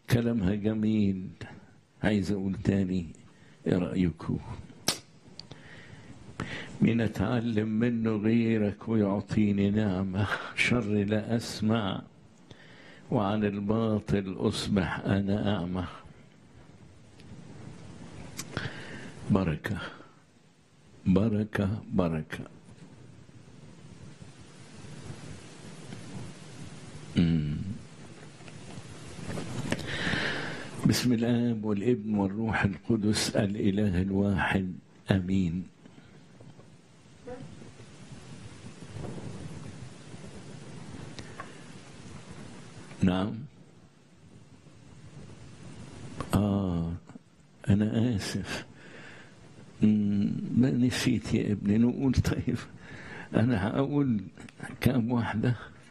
كلامها جميل عايز اقول تاني ايه رايكم من اتعلم منه غيرك ويعطيني نعمه شر لا اسمع وعن الباطل اصبح انا اعمى بركه بركه بركه مم. بسم الاب والابن والروح القدس الاله الواحد امين نعم اه انا اسف مم، ما نسيت يا ابني نقول طيب انا هقول كم واحده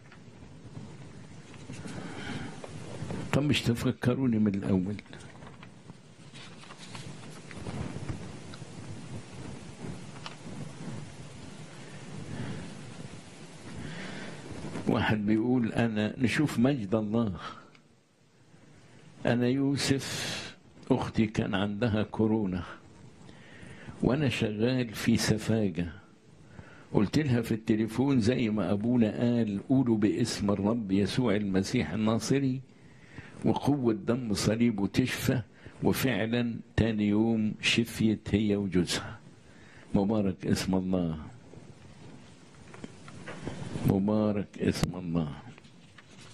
طب مش تفكروني من الاول واحد بيقول انا نشوف مجد الله انا يوسف اختي كان عندها كورونا وانا شغال في سفاجه قلت لها في التليفون زي ما ابونا قال قولوا باسم الرب يسوع المسيح الناصري وقوة دم صليبه تشفى وفعلا تاني يوم شفيت هي وجوزها مبارك اسم الله مبارك اسم الله